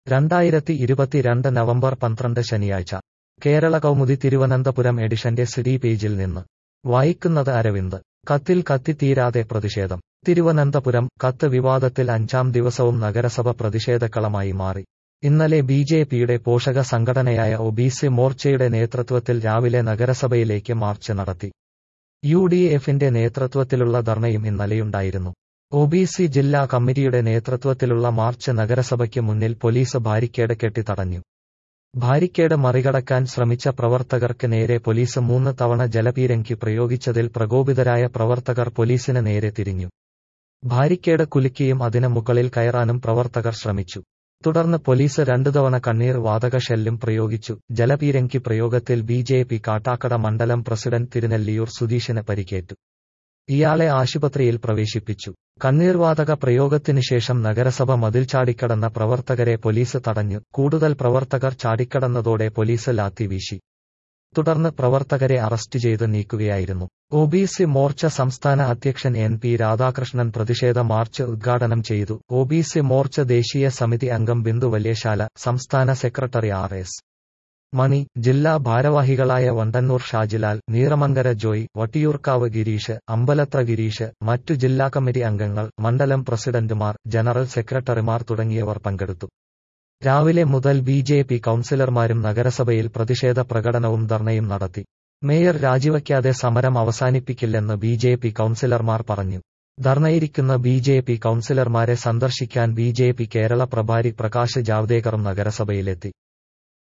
രണ്ടായിരത്തി ഇരുപത്തിരണ്ട് നവംബർ പന്ത്രണ്ട് ശനിയാഴ്ച കേരള കൗമുദി തിരുവനന്തപുരം എഡിഷന്റെ സിഡി പേജിൽ നിന്ന് വായിക്കുന്നത് അരവിന്ദ് കത്തിൽ കത്തിത്തീരാതെ പ്രതിഷേധം തിരുവനന്തപുരം കത്ത് വിവാദത്തിൽ അഞ്ചാം ദിവസവും നഗരസഭ പ്രതിഷേധക്കളമായി മാറി ഇന്നലെ ബി ജെ പിയുടെ പോഷക സംഘടനയായ ഒ ബി സി മോർച്ചയുടെ നേതൃത്വത്തിൽ രാവിലെ നഗരസഭയിലേക്ക് മാർച്ച് നടത്തി യു ഡി എഫിന്റെ നേതൃത്വത്തിലുള്ള ധർണയും ഇന്നലെയുണ്ടായിരുന്നു ഒ ബി സി ജില്ലാ കമ്മിറ്റിയുടെ നേതൃത്വത്തിലുള്ള മാർച്ച് നഗരസഭയ്ക്ക് മുന്നിൽ പോലീസ് ബാരിക്കേഡ് കെട്ടി തടഞ്ഞു ബാരിക്കേഡ് മറികടക്കാൻ ശ്രമിച്ച പ്രവർത്തകർക്ക് നേരെ പോലീസ് മൂന്ന് തവണ ജലപീരങ്കി പ്രയോഗിച്ചതിൽ പ്രകോപിതരായ പ്രവർത്തകർ പോലീസിന് നേരെ തിരിഞ്ഞു ബാരിക്കേഡ് കുലുക്കിയും അതിന് മുകളിൽ കയറാനും പ്രവർത്തകർ ശ്രമിച്ചു തുടർന്ന് പോലീസ് രണ്ടു തവണ കണ്ണീർ വാതക ഷെല്ലും പ്രയോഗിച്ചു ജലപീരങ്കി പ്രയോഗത്തിൽ ബി ജെ പി കാട്ടാക്കട മണ്ഡലം പ്രസിഡന്റ് തിരുനെല്ലിയൂർ സുധീഷിന് പരിക്കേറ്റു ഇയാളെ ആശുപത്രിയിൽ പ്രവേശിപ്പിച്ചു കണ്ണീർവാതക പ്രയോഗത്തിനു ശേഷം നഗരസഭ മതിൽ ചാടിക്കടന്ന പ്രവർത്തകരെ പോലീസ് തടഞ്ഞു കൂടുതൽ പ്രവർത്തകർ ചാടിക്കടന്നതോടെ പോലീസ് ലാത്തി വീശി തുടർന്ന് പ്രവർത്തകരെ അറസ്റ്റ് ചെയ്ത് നീക്കുകയായിരുന്നു ഒ ബി സി മോർച്ച സംസ്ഥാന അധ്യക്ഷൻ എൻ പി രാധാകൃഷ്ണൻ പ്രതിഷേധ മാർച്ച് ഉദ്ഘാടനം ചെയ്തു ഒ ബി സി മോർച്ച ദേശീയ സമിതി അംഗം ബിന്ദു വല്യശാല സംസ്ഥാന സെക്രട്ടറി ആർ എസ് മണി ജില്ലാ ഭാരവാഹികളായ വണ്ടന്നൂർ ഷാജിലാൽ നീറമങ്കര ജോയ് വട്ടിയൂർക്കാവ് ഗിരീഷ് അമ്പലത്ര ഗിരീഷ് മറ്റു ജില്ലാ കമ്മിറ്റി അംഗങ്ങൾ മണ്ഡലം പ്രസിഡന്റുമാർ ജനറൽ സെക്രട്ടറിമാർ തുടങ്ങിയവർ പങ്കെടുത്തു രാവിലെ മുതൽ ബി ജെ പി കൌൺസിലർമാരും നഗരസഭയിൽ പ്രതിഷേധ പ്രകടനവും ധർണയും നടത്തി മേയർ രാജിവയ്ക്കാതെ സമരം അവസാനിപ്പിക്കില്ലെന്ന് ബി ജെ പി കൌൺസിലർമാർ പറഞ്ഞു ധർണയിരിക്കുന്ന ബി ജെ പി കൌൺസിലർമാരെ സന്ദർശിക്കാൻ ബി ജെ പി കേരള പ്രഭാരി പ്രകാശ് ജാവ്ദേക്കറും നഗരസഭയിലെത്തി